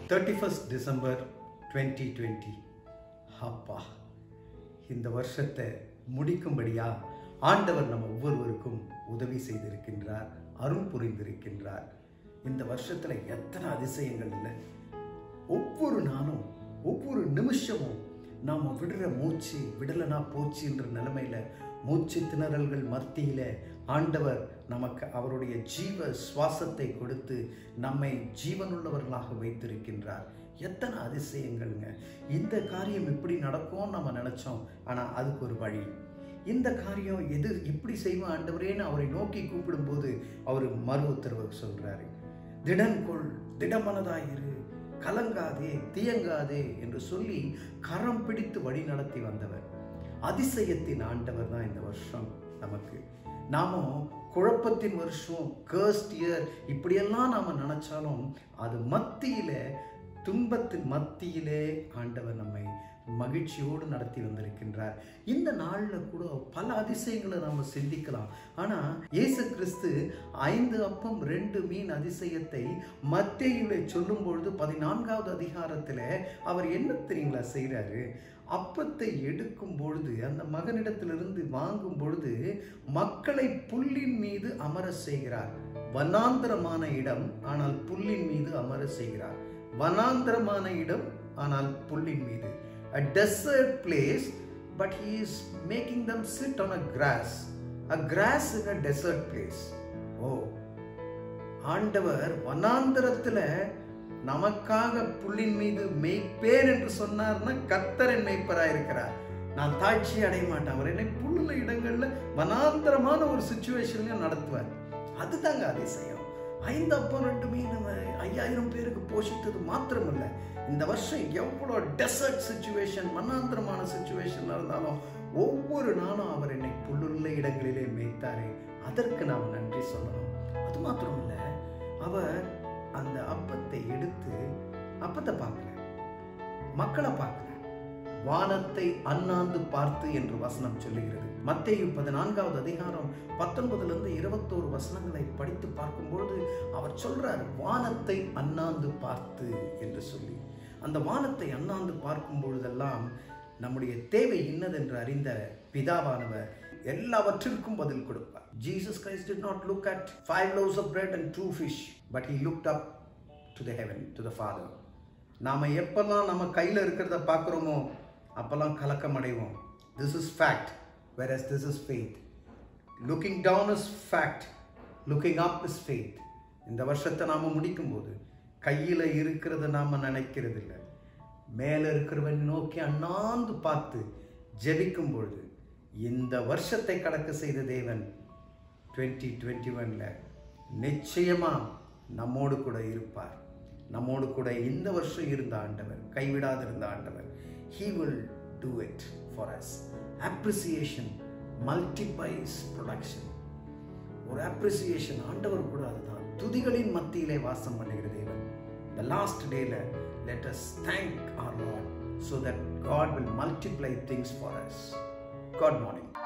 thirty first December twenty twenty அப்பா இந்த வருஷத்தை முடிக்கும்படியா ஆண்டவர் நம்ம ஒவ்வொருவருக்கும் உதவி செய்திருக்கின்றார் அருள் புரிந்திருக்கின்றார் இந்த வருஷத்துல எத்தனை அதிசயங்கள் இல்லை ஒவ்வொரு நாளும் ஒவ்வொரு நிமிஷமும் நாம விடுற மூச்சு விடலனா போச்சுன்ற நிலைமையில மூச்சு திணறல்கள் மத்தியில ஆண்டவர் நமக்கு அவருடைய ஜீவ சுவாசத்தை கொடுத்து நம்மை ஜீவனுள்ளவர்களாக வைத்திருக்கின்றார் எத்தனை அதிசயங்கள்ங்க இந்த காரியம் இப்படி நடக்கும்னு நம்ம நினைச்சோம் ஆனா அதுக்கு ஒரு வழி இந்த காரியம் எது இப்படி செய்வோம் ஆண்டவரேன்னு அவரை நோக்கி கூப்பிடும்போது அவர் மறு உத்தரவு சொல்றாரு திடன் கொள் திடமனதாயிரு கலங்காதே தியங்காதே என்று சொல்லி கரம் பிடித்து வழி நடத்தி வந்தவர் அதிசயத்தின் ஆண்டவர் தான் இந்த வருஷம் நமக்கு நாம குழப்பத்தின் வருஷம் கேர்ஸ்ட் இயர் இப்படியெல்லாம் நாம நினைச்சாலும் அது மத்தியில துன்பத்தின் மத்தியிலே ஆண்டவர் நம்மை மகிழ்ச்சியோடு நடத்தி வந்திருக்கின்றார் இந்த நாளில் கூட பல அதிசயங்களை நாம் சிந்திக்கலாம் ஆனால் இயேசு கிறிஸ்து ஐந்து அப்பம் ரெண்டு மீன் அதிசயத்தை மத்தியில சொல்லும் பொழுது பதினான்காவது அதிகாரத்தில் அவர் என்ன தெரியுங்களா செய்கிறாரு அப்பத்தை எடுக்கும் பொழுது அந்த மகனிடத்திலிருந்து வாங்கும் பொழுது மக்களை புல்லின் மீது அமர செய்கிறார் வனாந்தரமான இடம் ஆனால் புல்லின் மீது அமர செய்கிறார் வனாந்தரமான இடம் ஆனால் புல்லின் மீது a desert place but he is making them sit on a grass a grass in a desert place ஓ ஆண்டவர் வனாந்தரத்துல நமக்காக புல்லின் மீது மெய்ப்பேர் என்று சொன்னார்னா கத்தரன் மெய்ப்பராக இருக்கிறார் நான் தாட்சி அடைய மாட்டேன் அவர் என்னை புல்லுள்ள இடங்கள்ல வனாந்தரமான ஒரு சுச்சுவேஷன்லயும் நடத்துவார் அதுதாங்க அதிசயம் ஐந்து அப்பம் ரெண்டு மீன் ஐயாயிரம் பேருக்கு போஷித்தது மாத்திரமல்ல இந்த வருஷம் எவ்வளோ டெசர்ட் சுச்சுவேஷன் மன்னாந்திரமான சுச்சுவேஷன் இருந்தாலும் ஒவ்வொரு நாளும் அவர் என்னை புல்லுள்ள இடங்களிலே மேய்த்தாரே அதற்கு நாம் நன்றி சொல்லணும் அது மாத்திரம் இல்ல அவர் அந்த அப்பத்தை எடுத்து அப்பத்தை பார்க்கல மக்களை பார்க்கல வானத்தை அண்ணாந்து பார்த்து என்று வசனம் சொல்லுகிறது மத்தேயு பதினான்காவது அதிகாரம் பத்தொன்பதுல இருந்து இருபத்தோரு வசனங்களை படித்து பார்க்கும்பொழுது அவர் சொல்றார் வானத்தை அண்ணாந்து பார்த்து என்று சொல்லி அந்த வானத்தை அண்ணாந்து பார்க்கும் பொழுதெல்லாம் நம்முடைய தேவை இன்னதென்று அறிந்த பிதாவானவர் எல்லாவற்றிற்கும் பதில் கொடுப்பார் Jesus Christ did not look at five loaves of bread and two fish but he looked up to the heaven to the father நாம எப்பெல்லாம் நம்ம கையில் இருக்கிறத பார்க்குறோமோ அப்பெல்லாம் கலக்கம் அடைவோம் this is fact whereas this is faith looking down is fact looking up is faith இந்த வருஷத்தை நாம் முடிக்கும்போது கையில் இருக்கிறத நாம் நினைக்கிறது இல்லை மேலே இருக்கிறவன் நோக்கி அண்ணாந்து பார்த்து ஜெபிக்கும் பொழுது இந்த வருஷத்தை கடக்க செய்த தேவன் டுவெண்ட்டி டுவெண்ட்டி ஒனில் நிச்சயமாக நம்மோடு கூட இருப்பார் நம்மோடு கூட இந்த வருஷம் இருந்த ஆண்டவர் கைவிடாது இருந்த ஆண்டவர் he will do it for us appreciation multiplies production ஒரு அப்ரிசியேஷன் ஆண்டவர் கூட அதுதான் துதிகளின் மத்தியிலே வாசம் பண்ணுகிற தேவன் த லாஸ்ட் டேல let us thank our Lord so that God will multiply things for us God morning